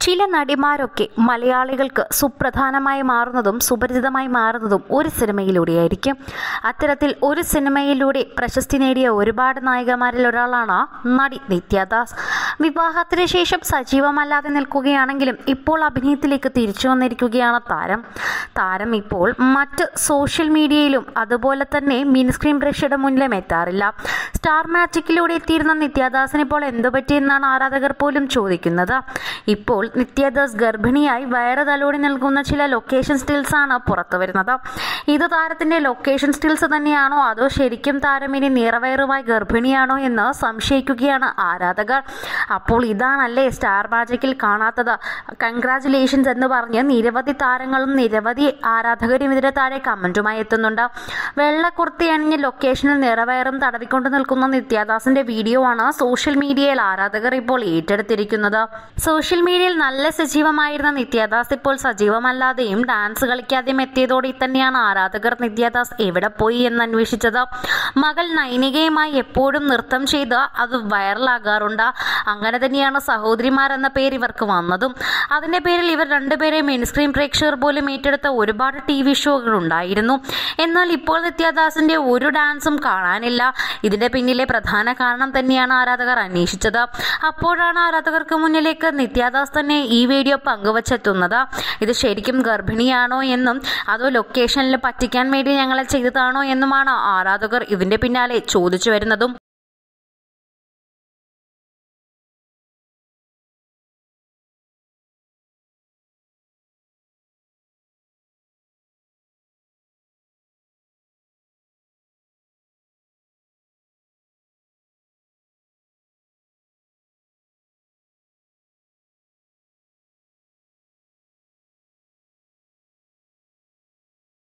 ചില നടിമാരൊക്കെ മലയാളികൾക്ക് സുപ്രധാനമായി മാറുന്നതും സുപരിചിതമായി മാറുന്നതും ഒരു സിനിമയിലൂടെയായിരിക്കും അത്തരത്തിൽ ഒരു സിനിമയിലൂടെ പ്രശസ്തി നേടിയ ഒരുപാട് നായികമാരിൽ ഒരാളാണ് നടി നിത്യദാസ് വിവാഹത്തിന് ശേഷം സജീവമല്ലാതെ നിൽക്കുകയാണെങ്കിലും ഇപ്പോൾ അഭിനയത്തിലേക്ക് തിരിച്ചു വന്നിരിക്കുകയാണ് താരം താരം ഇപ്പോൾ മറ്റ് സോഷ്യൽ മീഡിയയിലും അതുപോലെ തന്നെ മിനിസ്ക്രീൻ പ്രേക്ഷയുടെ മുന്നിലും എത്താറില്ല സ്റ്റാർ മാജിക്കിലൂടെ എത്തിയിരുന്ന നിത്യദാസിന് ഇപ്പോൾ എന്തു പറ്റിയെന്നാണ് ആരാധകർ പോലും ചോദിക്കുന്നത് ഇപ്പോൾ നിത്യദാസ് ഗർഭിണിയായി വയറ് തലോടി നൽകുന്ന ചില ലൊക്കേഷൻ സ്റ്റിൽസ് ആണ് പുറത്തു വരുന്നത് ഇത് താരത്തിന്റെ ലൊക്കേഷൻ സ്റ്റിൽസ് തന്നെയാണോ അതോ ശരിക്കും താരം ഇനി നിറവയറുമായി ഗർഭിണിയാണോ എന്ന് സംശയിക്കുകയാണ് ആരാധകർ അപ്പോൾ ഇതാണല്ലേ സ്റ്റാർ മാജിക്കിൽ കാണാത്തത് കൺഗ്രാറ്റുലേഷൻസ് എന്ന് പറഞ്ഞ് നിരവധി താരങ്ങളും നിരവധി ആരാധകരും ഇതിന് താഴെ കമന്റുമായി എത്തുന്നുണ്ട് വെള്ളക്കുർത്തി അണിഞ്ഞ് ലൊക്കേഷനിൽ നിറവയറും തടവിക്കൊണ്ട് നിൽക്കുന്ന നിത്യദാസിന്റെ വീഡിയോ ആണ് സോഷ്യൽ മീഡിയയിൽ ആരാധകർ ഇപ്പോൾ ഏറ്റെടുത്തിരിക്കുന്നത് സോഷ്യൽ മീഡിയയിൽ നല്ല സജീവമായിരുന്ന നിത്യദാസ് ഇപ്പോൾ സജീവമല്ലാതെയും ഡാൻസ് കളിക്കാതെയും എത്തിയതോടെ തന്നെയാണ് ആരാധകർ നിത്യദാസ് എവിടെ പോയി എന്ന് അന്വേഷിച്ചത് മകൾ നൈനികയുമായി എപ്പോഴും നൃത്തം ചെയ്ത് അത് വൈറലാകാറുണ്ട് അങ്ങനെ തന്നെയാണ് സഹോദരിമാർ എന്ന പേര് ഇവർക്ക് വന്നതും അതിന്റെ പേരിൽ ഇവർ രണ്ടുപേരെയും മെയിൻസ്ക്രീൻ പ്രേക്ഷകർ പോലും ഏറ്റെടുത്ത ഒരുപാട് ടി വി ഷോകൾ ഉണ്ടായിരുന്നു എന്നാൽ ഇപ്പോൾ നിത്യദാസിന്റെ ഒരു ഡാൻസും കാണാനില്ല ഇതിന്റെ പിന്നിലെ പ്രധാന കാരണം തന്നെയാണ് ആരാധകർ അന്വേഷിച്ചത് അപ്പോഴാണ് ആരാധകർക്ക് മുന്നിലേക്ക് നിത്യദാസ് തന്നെ ഈ വീഡിയോ പങ്കുവച്ചെത്തുന്നത് ഇത് ശരിക്കും ഗർഭിണിയാണോ എന്നും അതോ ലൊക്കേഷനിൽ പറ്റിക്കാൻ വേണ്ടി ഞങ്ങളെ ചെയ്തതാണോ എന്നുമാണ് ആരാധകർ ഇതിന്റെ പിന്നാലെ ചോദിച്ചു വരുന്നതും